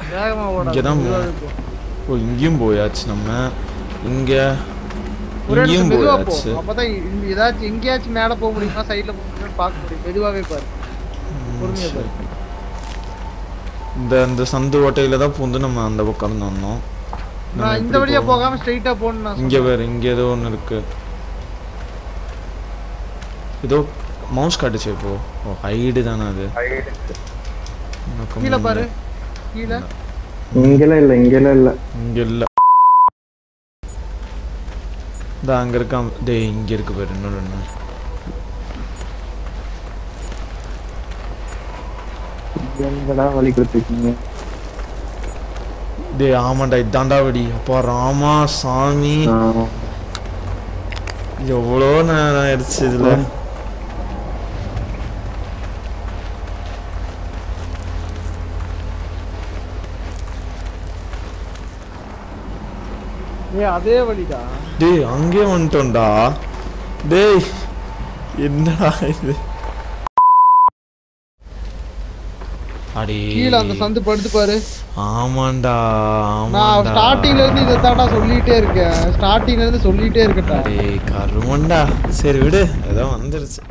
வேகமா ஓடாத இங்கதான் மெதுவாவே போ. ஓ இங்கேயும் போயாச்சு நம்ம இங்க ஒரு இங்கேயும் இடத்துல மெதுவா போ போயாச்சு அப்பதான் இந்த ஏதாச்சும் எங்கேயாச்சும் மேல போக முடியுமா சைடுல போக முடியுமா பார்க்க முடியும் மெதுவாவே பாரு பொறுமையா சரி. பாரு இந்த இந்த சந்து ஓட்டையில தான் பூந்து நம்ம அந்த பக்கம் இருந்து வந்தோம் நம்ம நான் இந்த எப்படி வழியா போவோம்? போகாம ஸ்ட்ரைட்டா போகணும் நான் இங்க வேற இங்க ஏதோ ஒண்ணு இருக்கு ஏதோ மவுஸ் காட்டுச்சு இப்போ ஓ ஹைடு தானே அது எனக்கு கீழே பாரு முன்ன- கீழே இங்கெல்லாம் இல்ல இங்கெல்லாம் இல்ல இங்க இல்ல இந்த அங்க இருக்கான் டேய் இங்க இருக்கு பாரு இன்னொரு ஒண்ணு எங்கடா வழி கொடுத்துருக்கீங்க டேய் ஆமாண்டா இதாண்டா வெடி அப்பா ராமா சாமி எவ்வளோ நேரம் ஆயிடுச்சு இதுல ஏய் அதே வழிடா டேய் அங்கே வந்துட்டோம்டா டேய் என்னடா இது அடே கீழே அந்த சந்து படுத்து பாரு ஆமாண்டா நான் ஆமாண்டா ஸ்டார்டிங்ல இருந்து இதை தாண்டா சொல்லிட்டே இருக்கேன் ஸ்டார்டிங்ல இருந்து சொல்லிட்டே இருக்கட்டா டேய் கருமண்டா சரி விடு ஏதோ வந்துருச்சு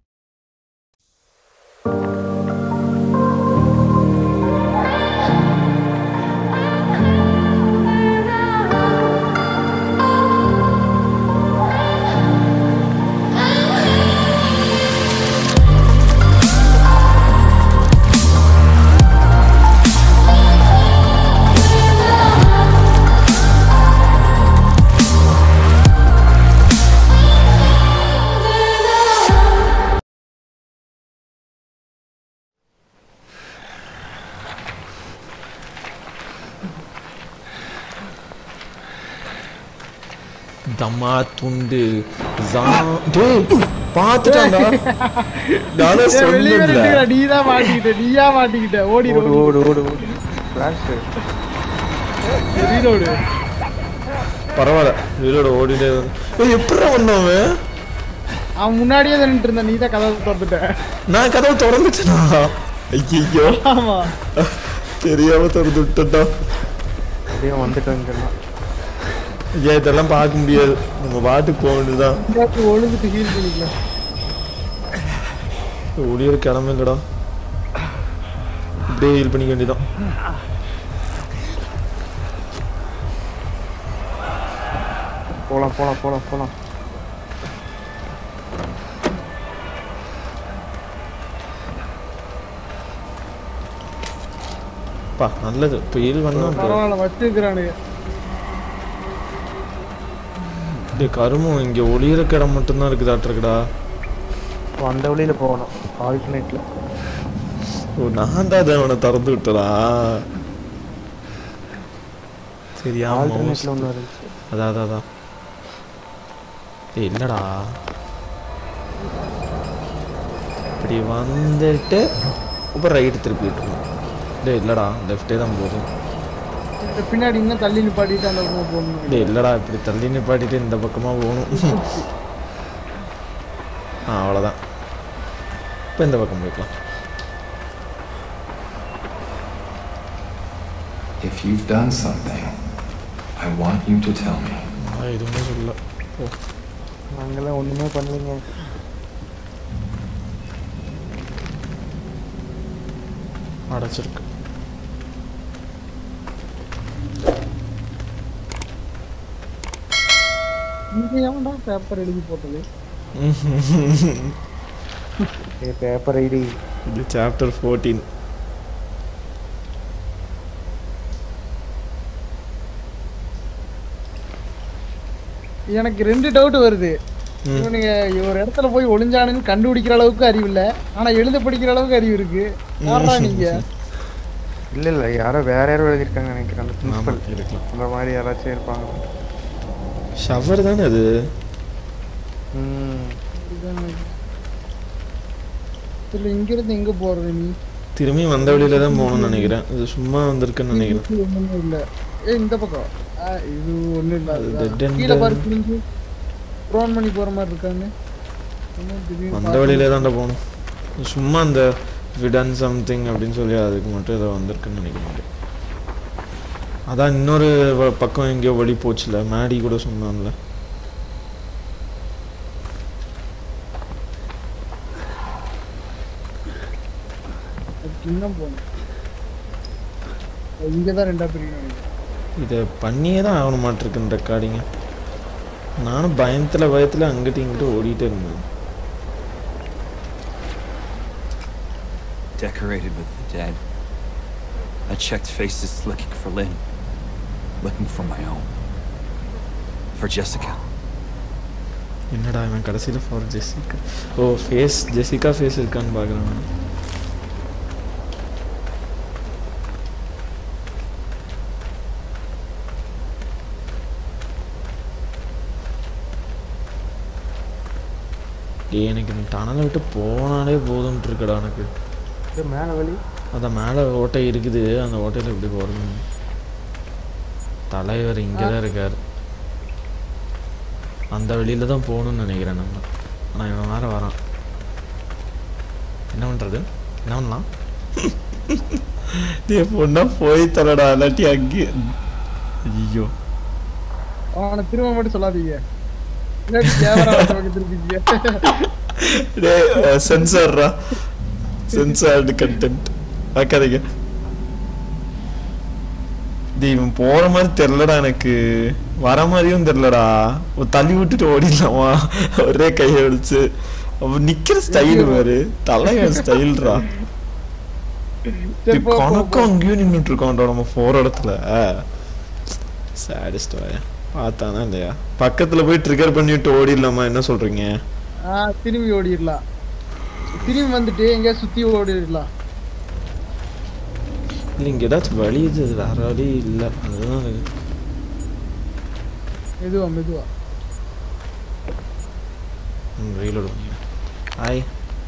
தம்மா துண்டு ஜா- டேய் பாத்துட்டான்டா நானே சொன்னேன்ல நீ தான் மாட்டிக்கிட்ட நீயா மாட்டிக்கிட்ட ஓடி ஓடு ஓடு ஓடு ஓடு ஃபிளாஷ் ரீலோடு பரவாயில்ல வீரோட ஓடிட்டே வந்து ஏய் எப்படிடா வந்தான் அவன் அவன் முன்னாடியே நின்னுட்டு இருந்தான் நீ தான் கதவை திறந்துட்ட நான் கதவு திறந்துட்டேனா ஐயோ ஆமா தெரியாம திறந்து விட்டா அப்படியே வந்துட்டோம் இங்கெல்லாம் ஏன் இதெல்லாம் பார்க்க முடியாது நம்ம பாட்டுக்கு போக வேண்டியதுதான் இந்தாச்சும் ஒழுங்குட்டு ஹீல் பண்ணிக்கலாம் ஒளியற கிளம்ப இல்லடா இப்படியே ஹீல் பண்ணிக்க வேண்டியதான் போலாம் போலாம் போலாம் போலாம் பா நல்லது இப்போ ஹீல் பண்ணா இப்போ பரவாயில்ல வச்சிருக்கிறானுங்க டேய் கருமம் இங்க ஒளியற கிடம் மட்டும்தான் இருக்குதாட்டிருக்குடா இப்போ அந்த வழியில போகணும் ஆல்டர்னேட்ல ஓ நான் தான் அதை அவனை திறந்து விட்டதா சரி ஆமா ஆல்டர்னேட்ல ஒன்று இருந்துச்சு அதான் அதான் அதான் ஏய் இல்லடா இப்படி வந்துட்டு அப்புறம் ரைட்டு திருப்பி விட்டுருணும் டேய் இல்லடா லெஃப்டே தான் போதும் இந்த பின்னாடி இன்னும் தள்ளி நிப்பாட்டிட்டு அந்த பக்கம் போகணும் டேய் இல்லடா இப்படி தள்ளி நிப்பாட்டிட்டு இந்த பக்கமா போகணும் ஆ அவ்வளோதான் இப்போ இந்த பக்கம் போய்க்கலாம் If you've done something, I want you to tell me. நான் எதுவுமே சொல்லல ஓ நாங்கெல்லாம் ஒண்ணுமே பண்ணலைங்க அடைச்சிருக்கு இங்க ஏன்டா பேப்பர் எழுதி போட்டது பேப்பர் ஐடி இது சாப்டர் ஃபோர்டீன் எனக்கு ரெண்டு டவுட் வருது இவனுங்க ஒரு இடத்துல போய் ஒளிஞ்சானுன்னு கண்டுபிடிக்கிற அளவுக்கு அறிவு இல்ல ஆனா எழுத படிக்கிற அளவுக்கு அறிவு இருக்கு யாரா நீங்க இல்ல இல்ல யாரோ வேற யாரோ எழுதியிருக்காங்க நினைக்கிறேன் அந்த ஆமா பிரின்சிபல் இருக்கலாம் அந்த மாதிரி யாராச்சும் இருப்பாங்க ஷவர் தானே அது ம் இல்ல இங்க இருந்து எங்க போறது நீ திரும்பி வந்த வழியில தான் போகணும்னு நினைக்கிறேன் இது சும்மா வந்திருக்குன்னு நினைக்கிறேன் இது ஒண்ணுமே இல்ல ஏ இந்த பக்கம் ஆ, இது ஒண்ணு இல்ல அது அதுதான். dead end. கீழே பாரு புரிஞ்சு ப்ரோன் பண்ணி போற மாதிரி இருக்காங்க என்ன திடீர்னு வந்த பார்த்து- வழியில தான்டா போகணும் இது சும்மா அந்த விடன் சம்திங் அப்படின்னு சொல்லி அதுக்கு மட்டும் ஏதோ வந்திருக்குன்னு நினைக்கிறேன் அதான் இன்னொரு வ- பக்கம் எங்கேயோ வழி போச்சுல மேடி கூட சொன்னான்ல அதுக்கு இன்னும் போகணும் இங்கே தான் ரெண்டா பிரிக்கணும் நினைக்கிறேன். இதை பண்ணியே தான் ஆகணும் மாட்டிருக்குன்னு ரெக்கார்டிங்க நானும் பயத்தில் பயத்தில் அங்கிட்டு இங்கிட்டு ஓடிட்டே இருந்தேன் Decorated with the dead. I checked faces looking for Lynn. Looking for my own. For Jessica. என்னடா இவன் கடைசியில் for Jessica oh face Jessica face இருக்கான்னு பார்க்குறேன் டேய் எனக்கு இந்த டனலை விட்டு போனாலே போதும்ட்டு இருக்குடா எனக்கு இது மேலே வழி அதான் மேலே ஓட்டை இருக்குது அந்த ஓட்டையில் எப்படி போகிறது தலைவர் இங்கே தான் இருக்கார் அந்த வழியில தான் போகணும்னு நினைக்கிறேன் நம்ம ஆனால் இவன் வேற வரான் என்ன பண்ணுறது என்ன பண்ணலாம் டே பொண்ணா போய் தரடா இல்லாட்டி அங்கே ஐயோ அவனை திரும்ப மட்டும் சொல்லாதீங்க இல்லாட்டி கேமரா பக்கம் திருப்பிங்க டே சென்சார்ரா சென்சார்டு கண்டென்ட் பார்க்காதீங்க டேய் இவன் போற மாதிரி தெரிலடா எனக்கு வர மாதிரியும் தெரிலடா ஒரு தள்ளி விட்டுட்டு ஓடிடலாமா ஒரே கையை அடிச்சு அவன் நிக்கிற ஸ்டைல் பாரு தலைவன் ஸ்டைல்ரா சரி, போ, போ, கணக்கும் அங்கேயும் நின்றுட்டு இருக்கோம்டா நம்ம போற இடத்துல சேடஸ்ட் பார்த்தானா இல்லையா பக்கத்துல போய் ட்ரிகர் பண்ணிட்டு ஓடிடலாமா என்ன சொல்றீங்க ஆ திரும்பி ஓடிடலாம் திரும்பி வந்துட்டு எங்கேயா சுத்தி ஓடிடலாம் இல்லை இங்கே ஏதாச்சும் வழி இது வேற வழி இல்லை அதுதான் எனக்கு மெதுவா மெதுவா ரீலோடு பண்ணிக்கிறேன் ஹாய்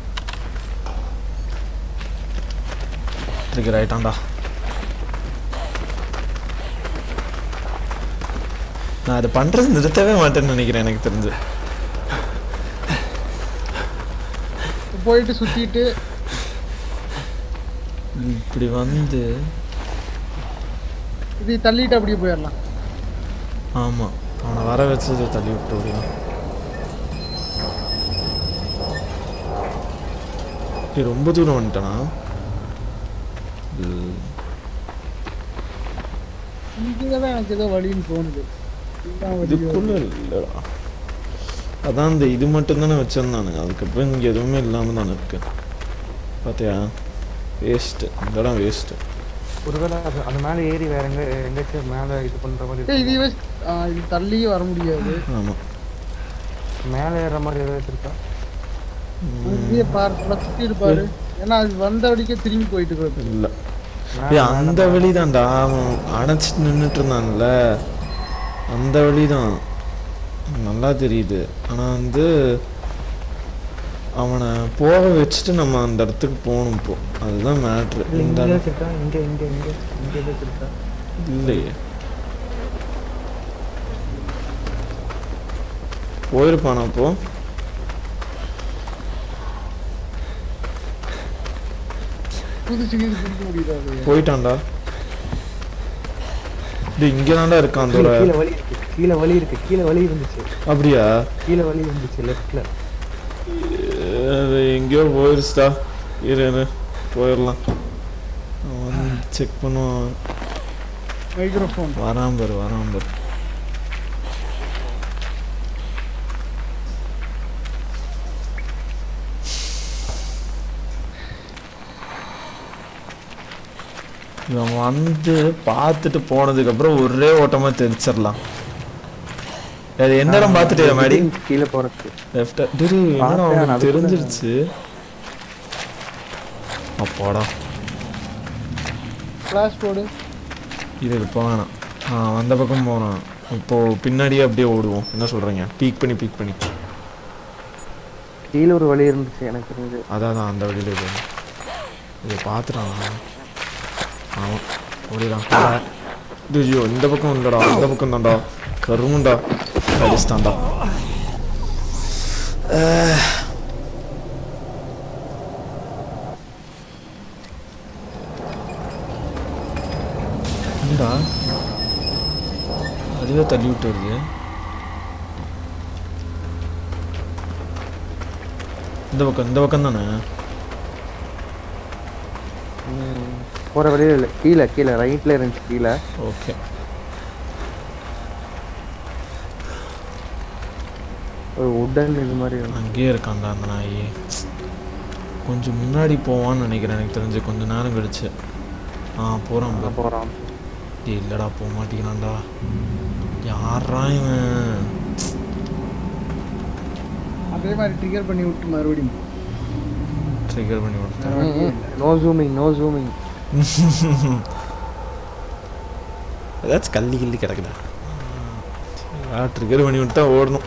ட்ரிகர் ஆயிட்டான்டா நான் அதை பண்றது நிறுத்தவே மாட்டேன்னு நினைக்கிறேன் எனக்கு தெரிஞ்சு போயிட்டு சுத்திட்டு இப்படி வந்து இது தள்ளிட்டு அப்படியே போயிடலாம் ஆமா அவனை வர வச்சு இதை தள்ளி விட்டு ஓடிடும் ஏய், ரொம்ப தூரம் வந்துட்டானா இது- இங்கதான் எனக்கு ஏதோ வழின்னு தோணுது இதுதான் வழி. இதுக்குள்ள இல்லடா அதான் இந்த இது மட்டும் தானே வச்சிருந்தானுங்க அதுக்கப்புறம் இங்க எதுவுமே இல்லாம தான் இருக்கு பாத்தியா வேஸ்ட் இந்த இடம் வேஸ்ட் ஒருவேளை அது அது மேலே ஏறி வேற எங்க எங்கேயாச்சும் மேலே இது பண்ற மாதிரி ஏய், இது இருக்குமா? வச்சு- ஆ, இது தள்ளியும் வர முடியாது ஆமா மேலே ஏறுற மாதிரி ஏதாச்சும் இருக்கா அங்கேயே பாரு நல்லா சுத்திட்டு பாரு ஏன்னா அது வந்த வழிக்கே திரும்பி போயிட்டு இருக்கு இல்ல மேல- ஏய், அந்த மேல- வழிதான்டா அவன் அடைச்சிட்டு நின்னுட்டு இருந்தான்ல அந்த வழிதான் நல்லா தெரியுது ஆனா வந்து அவனை போக வச்சுட்டு நம்ம அந்த இடத்துக்கு போகணும் இப்போ அதுதான் மேட்ரு இல்ல, இந்த இங்க ஏதாச்சும் இருக்கா இங்க இங்க இங்க இங்க ஏதாச்சும் இருக்கா இல்லையே போயிருப்பானா அப்போ புதுசு கீது பிடிக்க முடியாது போயிட்டான்டா டேய் இங்க தான்டா இருக்கான் கீழே அதோட கீழே வழி இருக்கு கீழே வழி இருக்கு கீழே வழி இருந்துச்சு அப்படியா கீழே வழி இருந்துச்சு லெஃப்ட்ல அது எங்கேயோ போயிருச்சுடா இரு இரு போயிடலாம் அவன் செக் பண்ணுவான் மைக்ரோஃபோன் வரான் பாரு வரான் பாரு இவன் வந்து பார்த்துட்டு போனதுக்கு அப்புறம் ஒரே ஓட்டமா தெரிச்சிடலாம் அது எந்த இடம் பார்த்துட்டியா மாடி கீழே போறதுக்கு லெஃப்ட் டிரி என்னடா பார்த்தேன், அவனுக்கு அதுக்குள்ள தெரிஞ்சிருச்சு அப்பாடா ஃபிளாஷ் போடு இது இது போகணும் ஆ அந்த பக்கம் போகணும் இப்போ பின்னாடியே அப்படியே ஓடுவோம் என்ன சொல்றீங்க பீக் பண்ணி பீக் பண்ணி கீழே ஒரு வழி இருந்துச்சு எனக்கு தெரிஞ்சு அதான் அதான் அந்த வழியில இது இதை பார்த்துட்டான் ஆமாம் ஓடிடான் ஐயோ இந்த பக்கம் இல்லடா இந்த பக்கம் தான்டா கருமுண்டா அடிச்சிட்டான்டா அஹ். என்னடா எதுவே தள்ளி விட்டு வருது இந்த பக்கம் இந்த பக்கம் தானே போற வழியில இல்லை கீழே கீழே ரைட்ல இருந்துச்சு கீழே ஓகே ஒரு உடன் இது மாதிரி இருந்துச்சு. அங்கேயே இருக்கான்டா அந்த நாய் கொஞ்சம் முன்னாடி போவான்னு நினைக்கிறேன் எனக்கு தெரிஞ்சு கொஞ்ச நேரம் கழிச்சு ஆ போகிறான் அங்க போறான் டேய் இல்லடா போக மாட்டேங்கிறான்டா யாரா இவன் அதே மாதிரி ட்ரிகர் பண்ணி விட்டு மறுபடியும் ட்ரிகர் பண்ணி விட்டேன் நோ ஜூமிங் நோ ஜூமிங் ஏதாச்சும் கல்லி கிள்ளி கிடக்குதா ட்ரிகர் பண்ணி விட்டா ஓடணும்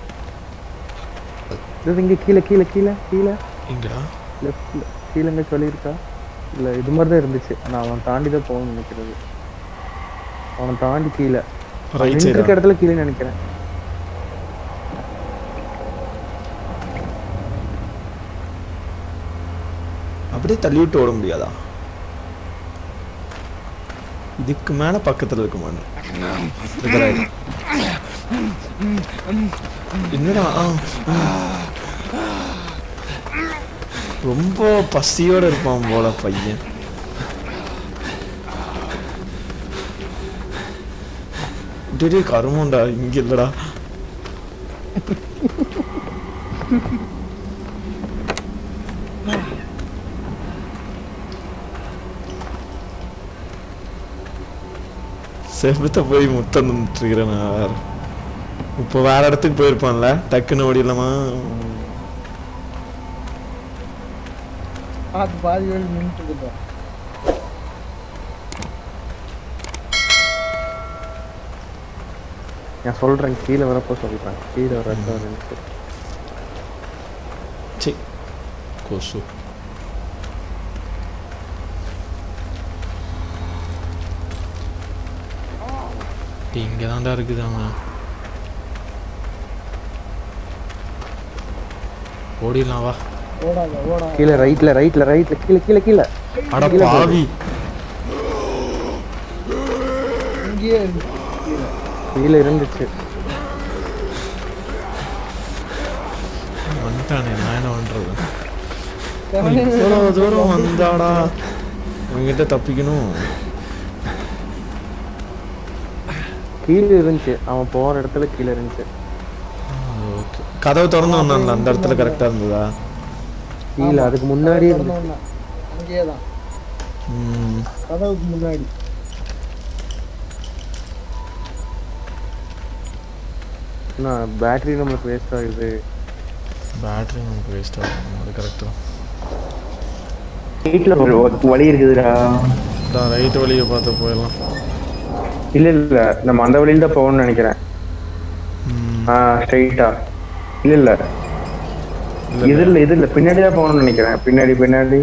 இது இங்க கீழே கீழே கீழே கீழே எங்கடா லெஃப்ட்ல கீழேங்க சொல்லியிருக்கா இல்ல இது மாதிரி தான் இருந்துச்சு நான் அவன் தாண்டி தான் போகணும்னு நினைக்கிறது அவனை தாண்டி கீழே ரைட் நின்று சைடா இருக்க இடத்துல கீழே நினைக்கிறேன் அப்படியே தள்ளி விட்டு ஓட முடியாதா இதுக்கு மேல பக்கத்துல இருக்குமான்னு Trigger ஆயிடும். என்னடா ஆ, ஆ. ரொம்ப பசியோட இருப்பான் போல பையன் டேய் கருமண்டா இங்க இல்லடா செவத்த போய் முத்தம் தந்துட்டுருக்கிறேன் நான் வேற இப்போ வேற இடத்துக்கு போயிருப்பான்ல டக்குன்னு ஓடிடலாமா பார்த்து பாதி வழி நின்றுட்டு இருக்கோம் நான் சொல்றேன் கீழே வரப்போ சொல்றேன் கீழே வரப்போ நினைச்சு சி கொசு இங்கே தான்டா இருக்குது அவன் ஓடிடலாம் வா ஓடாத ஓடாத கீழே ரைட்ல ரைட்ல ரைட்ல கீழே கீழே கீழே அட கீழே போகுது. பாவி இங்கேயே இருக்கு கீழே இருந்துச்சு வந்துட்டானே நான் என்ன பண்றது செவனே இவ்வளோ தூரம் வந்தாடா இவங்கிட்ட தப்பிக்கணும் கீழே இருந்துச்சு அவன் போற இடத்துல கீழே இருந்துச்சு ஓகே கதவு திறந்து வந்தான்ல அந்த இடத்துல கரெக்டாக இருந்ததா கீழே அதுக்கு முன்னாடி இருந்துச்சு அங்கேயே தான் ம் கதவுக்கு முன்னாடி நான் பேட்டரி நம்மளுக்கு வேஸ்ட் ஆகுது பேட்டரி நமக்கு வேஸ்ட் ஆகும் அது கரெக்டு தான் வீட்டுல ஒரு வழி இருக்குதுடா தான் ரைட் வழியை பார்த்து போயிடலாம் இல்ல இல்ல நம்ம அந்த வழியில தான் போகணும்னு நினைக்கிறேன் ம் ஆ ஸ்ட்ரைட்டா இல்ல இல்ல இது இல்ல இது இல்ல பின்னாடி தான் போகணும்னு நினைக்கிறேன் பின்னாடி பின்னாடி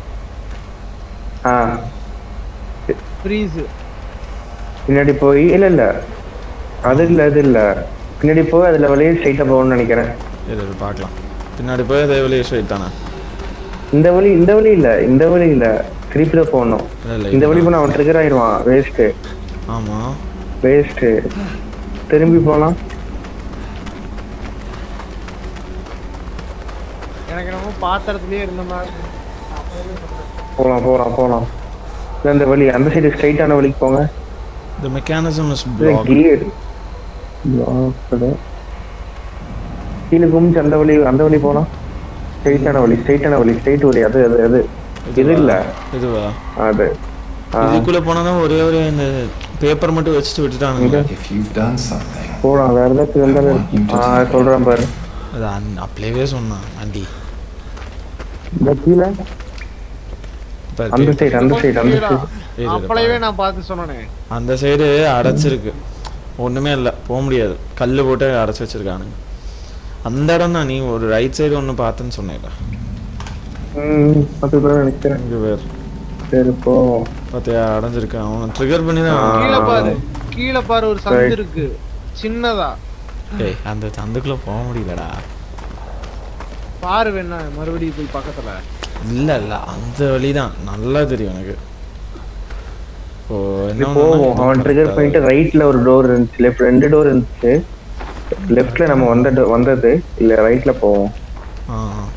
ஆ ஃப்ரீஸ் பின்னாடி போய் இல்ல இல்ல அது இல்ல அது இல்ல பின்னாடி போய் அதுல வழியே ஸ்ட்ரைட்டா போகணும்னு நினைக்கிறேன் இது இது பார்க்கலாம் பின்னாடி போய் அதே வழியை ஸ்ட்ரைட் தானே இந்த வழி இந்த வழி இல்ல இந்த வழி இல்ல திருப்பி தான் போகணும் இல்லை இல்லை இந்த வழி போனா அவன் ட்ரிகர் ஆயிடுவான் வேஸ்ட் ஆமாம் வேஸ்ட் திரும்பி போலாம் எனக்கு என்னமோ பாத்திரத்திலேயே இருந்த மாதிரி போலாம் போலாம் போலாம் இல்ல, இந்த வழி அந்த சைடு ஸ்ட்ரைட்டான வழிக்கு போங்க the mechanism is blocked gear கீழே குமிச்சு அந்த வழி அந்த வழி போலாம் ஸ்ட்ரைட்டான வழி ஸ்ட்ரைட்டான வழி ஸ்ட்ரைட் வழி அது அது அது இது இல்ல இதுவா அது ஆ, இதுக்குள்ள போனா ஒரே ஒரு இந்த பேப்பர் மட்டும் வச்சுட்டு விட்டுட்டானுங்க If you've done something, போலாம் வேற ஏதாச்சும் இருந்தாலும் ஆ சொல்றேன் பாரு அது அன் அப்படியே சொன்னான் ஆண்டி இந்த கீழே பாரு, அந்த paper. சைடு அந்த சைடு அந்த சைடு இது, இது அப்பளையவே பாரு. நான் பார்த்து சொன்னனே அந்த சைடு அடைச்சிருக்கு ஒண்ணுமே இல்ல போக முடியாது கல்லு போட்டு அடைச்சு வச்சிருக்கானுங்க அந்த இடம் தான் நீ ஒரு ரைட் சைடு ஒண்ணு பார்த்தேன்னு சொன்னேல ம் அதுதான் நினைக்கிறேன் இங்க வேறு சரி போ பார்த்தியா அடைஞ்சிருக்கு அவன் ட்ரிகர் பண்ணி தான் கீழே பாரு கீழே பாரு ஒரு Right. சந்து இருக்கு சின்னதா டேய் அந்த சந்துக்குள்ள போக முடியலடா பாரு வேணா மறுபடியும் போய் பக்கத்துல இல்ல இல்ல அந்த வழிதான் நல்லா தெரியும் எனக்கு ஓ இப்படி என்ன போவோம் அவன் ட்ரிகர் பண்ணிட்டு ரைட்ல ஒரு டோர் இருந்துச்சு லெஃப்ட் ரெண்டு டோர் இருந்துச்சு லெஃப்ட்ல நம்ம வந்த do- வந்தது இல்ல ரைட்ல போவோம் ஆ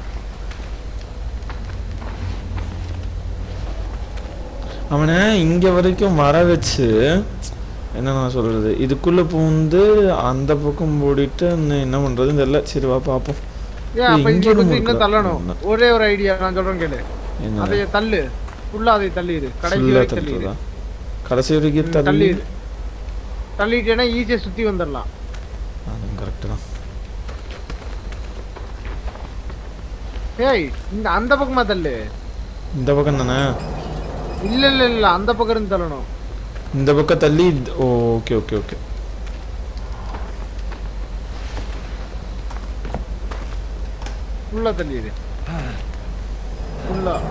அவனை இங்க வரைக்கும் வர வச்சு என்ன நான் சொல்றது இதுக்குள்ள பூந்து அந்த பக்கம் ஓடிட்டு இன்னும் என்ன பண்றதுன்னு தெரியல சரி வா பாப்போம் ஏன் அப்ப இங்க இங்க room கொஞ்சம் இன்னும் இருக்கா? தள்ளணும் என்ன? ஒரே ஒரு ஐடியா நான் சொல்றேன் கேளு என்ன அதை தள்ளு ஃபுல்லா அதை தள்ளிடு கடைசி ஃபுல்லா வரைக்கும் தள்ளிடு தள்ளுறதா கடைசி வரைக்கும் தள்ளி தள்ளிடு தள்ளிட்டேன்னா ஈஸியா சுத்தி வந்துடலாம் அதுவும் கரெக்ட் தான் ஏய் இந்த அந்த பக்கமா தள்ளு இந்த பக்கம் தானே இல்ல இல்ல இல்ல அந்த பக்கம் இருந்து தள்ளணும் இந்த பக்கம் தள்ளி ஓகே ஓகே ஓகே ஃபுல்லா தள்ளிடு ஃபுல்லா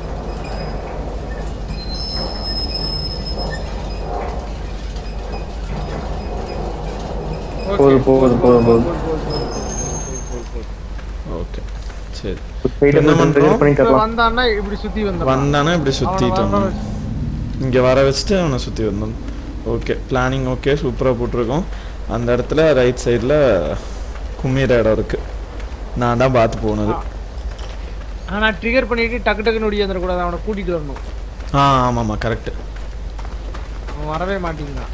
போதும், போதும், போதும், போதும். ஓகே சரி ஸ்ட்ரைட்டா என்ன பண்றோம்? ட்ரிகர் பண்ணி தரலாம் வந்தான்னா இப்படி சுத்தி வந்துடலாம் வந்தானே இப்படி சுத்திட்டு அவனை வர வந்தோம் இங்க வர வச்சுட்டு அவனை சுத்தி வந்தோம் ஓகே பிளானிங் ஓகே சூப்பரா போட்டிருக்கோம் அந்த இடத்துல ரைட் சைடுல கும்மிற இடம் இருக்கு நான் தான் பார்த்து போனது ஆனா ட்ரிகர் பண்ணிட்டு டக்கு டக்குன்னு ஓடி வந்துடக்கூடாது அவனை கூட்டிட்டு வரணும் ஆ ஆமாம்மா கரெக்ட் அவன் வரவே மாட்டேங்கிறான்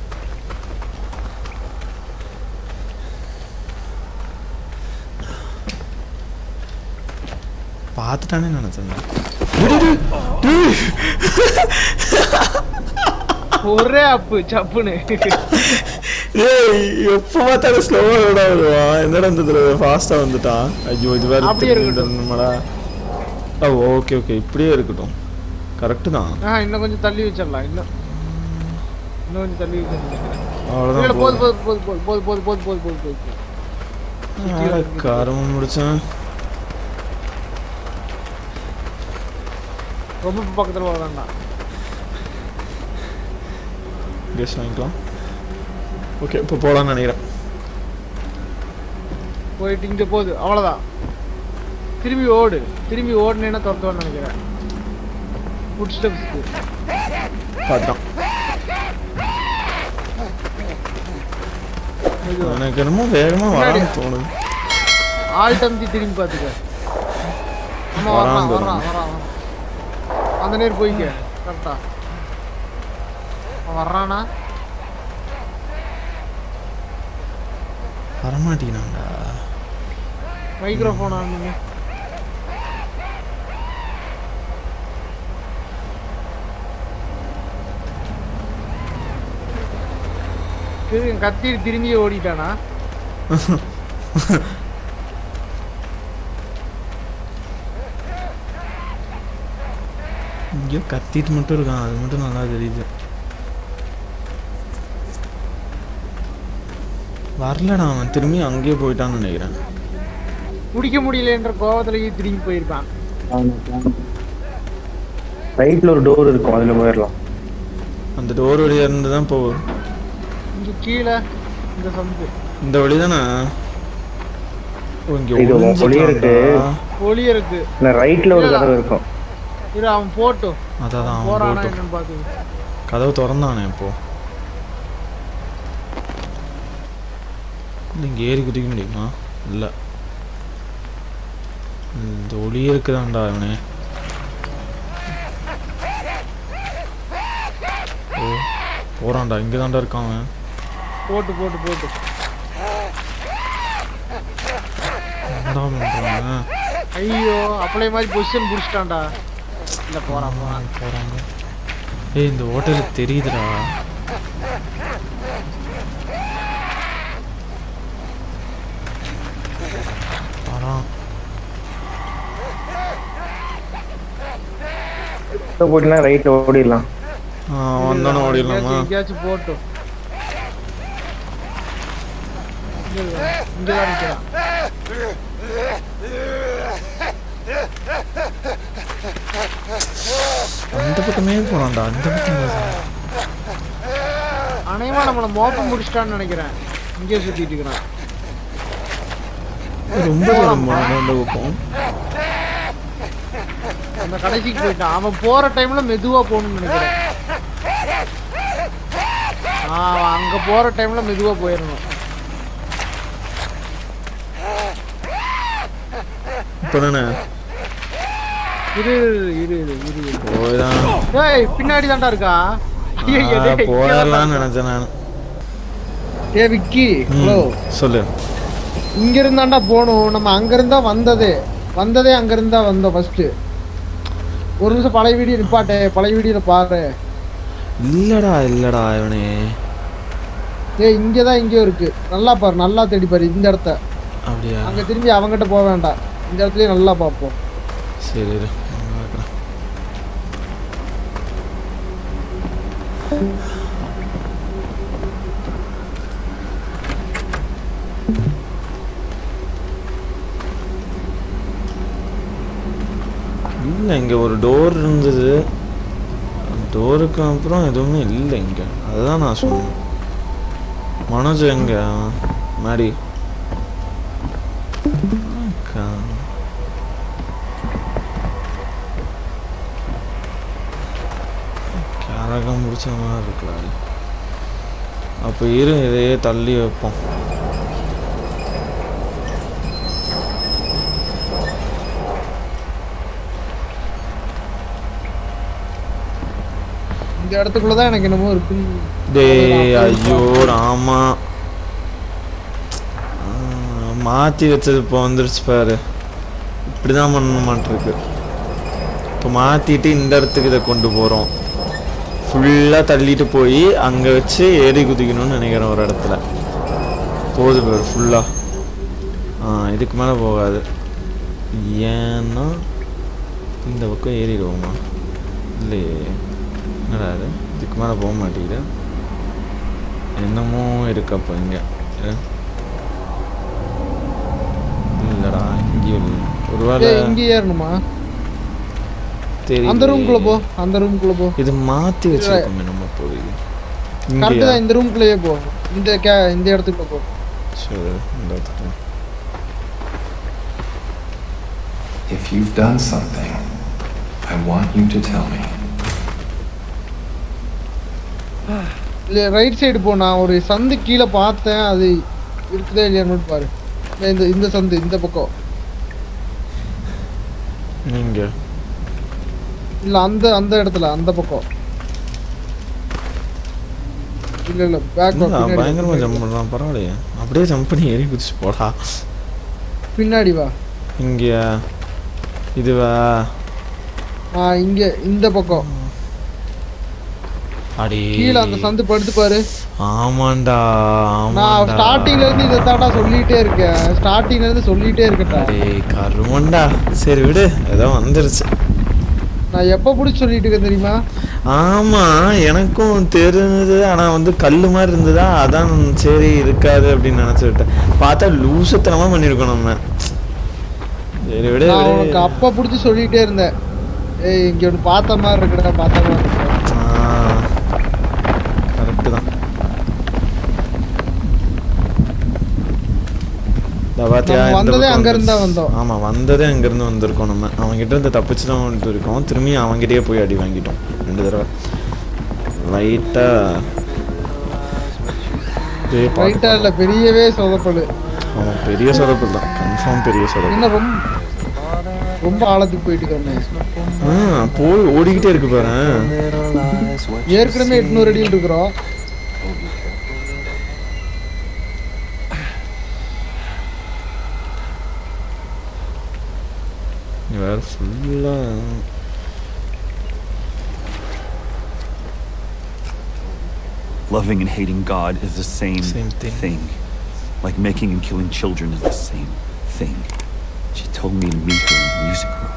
பார்த்துட்டானே நினைச்சேன் ஒரே அப்பு சப்புன்னு ஏய் எப்போ பார்த்தாலும் ஸ்லோவா விட வருவான் என்னடா இந்த தடவை ஃபாஸ்டா வந்துட்டான் ஐயோ இது வேற அப்படியே இருக்கட்டும். திரும்பிடணுமாடா ஓ ஓகே ஓகே இப்படியே இருக்கட்டும் கரெக்டு தான் ஆ இன்னும் கொஞ்சம் தள்ளி வச்சிடலாம் இன்னும் இன்னும் கொஞ்சம் தள்ளி வச்சிடலாம் இல்ல அவ்வளோதான் போது போது போது போது போது போது போது போது போது போது போது காரமும் முடிச்சேன் ரொம்ப பக்கத்துல வர வேண்டாம் கெஸ் வாங்கிக்கலாம் ஓகே இப்போ போகலான்னு நினைக்கிறேன் போயிட்டு இங்க போகுது அவ்வளவுதான் திரும்பி ஓடு திரும்பி ஓடுனேன்னா துரத்துவான்னு நினைக்கிறேன் ஃபுட் ஸ்டெப்ஸ்க்கு பார்த்துட்டான் எனக்கு என்னமோ வேகமா வரான்னு தோணுது ஆள் தம்பி திரும்பி பாத்துக்க ஆமா வரான் வரான் வரான் பாருங்க. வரான் வரான். அந்த நேரம் போய்க்க கரெக்டா அவன் வர்றானா வரமாட்டேங்கிறான்டா மைக்ரோஃபோன் ஆனுங்க திரு கத்தி திரும்பி ஓடிட்டானா இங்கேயோ கத்திட்டு மட்டும் இருக்கான் அது மட்டும் நல்லா தெரியுது வரலடா அவன் திரும்பி அங்கேயே போயிட்டான்னு நினைக்கிறேன் பிடிக்க முடியலன்ற கோவத்திலேயே திரும்பி போயிருப்பான் ரைட்ல ஒரு டோர் இருக்கும் அதுல போயிடலாம் அந்த டோர் வழியா இருந்து தான் போகுது இங்க கீழே இந்த சந்து இந்த வழி தானே ஓ இங்க இது உன் வழியா இருக்கு. ஒளிஞ்சிட்டான்டா. ஒளி இருக்கு இல்ல ரைட்ல ஒரு கதவு இருக்கும் இரு அவன் போட்டும் அதான் அவன் போறானா போட்டும் என்னன்னு பாத்து கதவு திறந்தானே இப்போ இல்ல, இங்க ஏறி குதிக்க முடியுமா இல்ல இந்த ஒளி இருக்குதான்டா அவனே ஓ போறான்டா இங்க தான்டா இருக்கான் அவன் போட்டு போட்டு போட்டு என்னடா பண்றான் ஐயோ அப்படியே மாதிரி பொசிஷன் புடிச்சிட்டான்டா இல்ல போறான் போறான் போறாங்க ஏய் இந்த ஹோட்டலுக்கு தெரியுதுடா வரான் போட்டுனா ரைட்ல ஓடிடலாம் ஆ வந்தானே ஓடிடலாமா எங்கேயாச்சும் எங்கேயாச்சும் போட்டும் இங்க இருக்கான். இங்கதான் நிக்கிறான் அந்த பக்கமே போறான்டா அந்த பக்கம் போறான். அநேகமா நம்மள மோப்பம் முடிச்சிட்டான்னு நினைக்கிறேன் இங்கே சுத்திட்டு இருக்கிறான் ரொம்ப தூரம் போறான் அந்த பக்கம் அந்த கடைசிக்கு போயிட்டான் அவன் போற டைம்ல மெதுவா போகணும்னு நினைக்கிறேன் அங்க போற டைம்ல மெதுவா போயிடணும் இப்பதானே இரு இரு இரு இரு இரு. போய்தான் ஏய் பின்னாடி தான்டா இருக்கா ஐயையோ, ஆ, டேய், இங்க போயிடலாம்னு தான்டா. நினைச்சேன் நான் ஏய் விக்கி ம், ஹலோ சொல்லு இங்க இருந்தாண்டா போகணும் நம்ம அங்க இருந்தா வந்ததே வந்ததே அங்க இருந்தா வந்தோம் ஃபர்ஸ்ட் ஒரு நிமிஷம் பழைய வீடியோ நிப்பாட்டே பழைய வீடியோல பாரு இல்லடா இல்லடா இவனே ஏய் இங்கதான் இங்கேயோ இருக்கு நல்லா பாரு நல்லா தேடி பாரு இந்த இடத்த அப்படியா அங்க திரும்பி அவங்கிட்ட போக வேண்டாம் இந்த இடத்துலயே நல்லா பார்ப்போம் சரி இரு, நான் பார்க்கறேன். இல்ல இங்க ஒரு டோர் இருந்தது டோருக்கு அப்புறம் எதுவுமே இல்லை இங்க அதுதான் நான் சொன்னேன் மனோஜ் எங்க மாடி அக்கா. கரகம் முடிச்ச மாதிரி இருக்கலாம் அப்போ இரு இதையே தள்ளி வைப்போம் இந்த இடத்துக்குள்ளதான் எனக்கு என்னமோ இருக்கு டேய் ஐயோ ராமா ஆ, மாத்தி வச்சது இப்போ வந்துருச்சு பாரு இப்படிதான் பண்ண மாட்டிருக்கு இப்போ மாத்திட்டு இந்த இடத்துக்கு இதை கொண்டு போறோம் ஃபுல்லா தள்ளிட்டு போய் அங்க வச்சு ஏறி குதிக்கணும்னு நினைக்கிறேன் ஒரு இடத்துல போகுது பாரு ஃபுல்லா ஆ இதுக்கு மேல போகாது ஏன்னா இந்த பக்கம் ஏறிடுவோமா இல்லையே என்னடா இது இதுக்கு மேலே போக மாட்டேங்குது என்னமோ இருக்கு அப்போ இங்கே இல்லடா இங்கேயும் இல்லை ஒருவேளை ஏய், இங்க ஏறணுமா தெரியல அந்த ரூம்குள்ள போ அந்த ரூம்குள்ள போ இது மாத்தி வச்சிருக்கோமே நம்ம போய் கரெக்ட் இங்கேயா தான் இந்த ரூம்குள்ளேயே போ இந்த கே இந்த இடத்துக்குள்ள போ சரி இந்த இடத்துக்கு If you've done something, I want you to tell me. இல்ல ரைட் சைடு போ நான் ஒரு சந்து கீழே பார்த்தேன் அது இருக்குதா இல்லையான்னு பாரு இந்த- இந்த இந்த சந்து இந்த பக்கம் நீங்க இல்ல அந்த அந்த இடத்துல அந்த பக்கம் இல்ல இல்ல பேக் இல்ல, பயங்கரமா ஜம்ப் பண்றான் பரவாயில்லையே அப்படியே ஜம்ப் பண்ணி ஏறி குதிச்சு போடா பின்னாடி வா இங்க இதுவா ஆ இங்க இந்த பக்கம் அடி கீழே அந்த சந்து படுத்து பாரு ஆமாண்டா நான் ஆமாண்டா ஸ்டார்டிங்ல இருந்து இதை தாண்டா சொல்லிட்டே இருக்கேன் ஸ்டார்டிங்ல இருந்து சொல்லிட்டே இருக்கேன்டா டேய் கருமண்டா சரி விடு ஏதோ வந்துருச்சு நான் எப்ப புடிச்சு சொல்லிட்டு இருக்கேன் தெரியுமா ஆமா எனக்கும் தெரிஞ்சது ஆனா வந்து கல்லு மாதிரி இருந்ததா அதான் சரி இருக்காது அப்படின்னு நினைச்சுட்டேன் பார்த்தா லூசத்தனமா பண்ணிருக்கோம் நம்ம சரி விடு நான் விடு உனக்கு அப்ப புடிச்சு சொல்லிட்டே இருந்தேன் ஏய் இங்க ஒன்று பார்த்த மாதிரி இருக்குடா பார்த்த மாதிரி இருக்குடா கரெக்டு தான் இதோ பாத்தியா, நம்ம இந்த வந்ததே பக்கம் அங்க வந்துருச்சு. இருந்தா வந்தோம். ஆமா வந்ததே அங்க இருந்து வந்திருக்கோம் நம்ம அவங்க கிட்ட இருந்து தப்பிச்சு தான் வந்துட்டு இருக்கோம் திரும்பி அவங்ககிட்டயே போய் அடி வாங்கிட்டோம் ரெண்டு தடவை லைட்டா டேய், பாத்து ரைட்டா இல்ல பெரியவே சொதப்படு ஆமா பெரிய சொதப்பு தான் கன்ஃபார்ம் பெரிய சொதப்பு என்ன ரொம்ப ரொம்ப ஆழத்துக்கு போயிட்டு இருக்கோம் ஆ போய் ஓடிக்கிட்டே இருக்கு பாரு ஏற்கனவே எட்நூறு அடியில் இருக்கிறோம் நீ வேற ஃபுல்லா Loving and hating God is the same, Same thing. Like making and killing children is the same thing. She told me to meet her in the music room.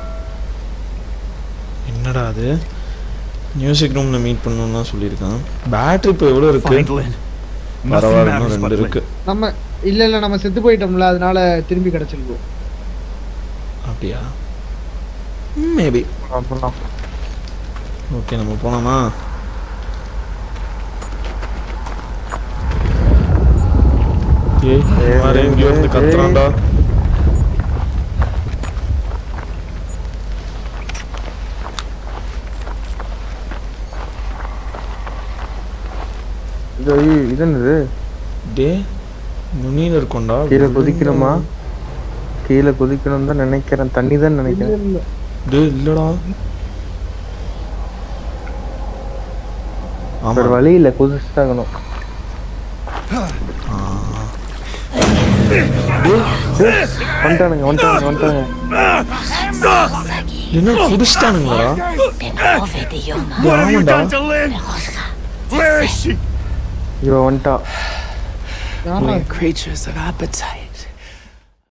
என்னடா அது மியூசிக் ரூம்ல மீட் பண்ணணும்னு தான் சொல்லியிருக்கான் பேட்டரி இப்போ எவ்வளோ இருக்கு Find Lynn. Nothing பரவாயில்ல இன்னும் matters but ரெண்டு Lynn. இருக்கு நம்ம இல்ல இல்ல நம்ம செத்து போயிட்டோம்ல அதனால திரும்பி கிடைச்சிருக்கோம் அப்படியா மேபி ஓகே நம்ம போனோமா ஏய் வேற எங்கேயோ இருந்து கத்துறான்டா இது ஐயோ, இது என்னது டே நுனியில் இருக்கோண்டா கீழே குதிக்கணுமா கீழே குதிக்கணும் தான் நினைக்கிறேன் தண்ணி தான் நினைக்கிறேன் இல்ல டே இல்லடா ஆமா வேற வழி இல்லை குதிச்சுட்டாகணும் வந்துட்டானுங்க வந்துட்டானுங்க வந்துட்டானுங்க என்ன குடிச்சிட்டானுங்களா Benove de Yoma. டேய், ஆமாண்டா Where is she? இவன் வந்துட்டா யாரா We're creatures of appetite.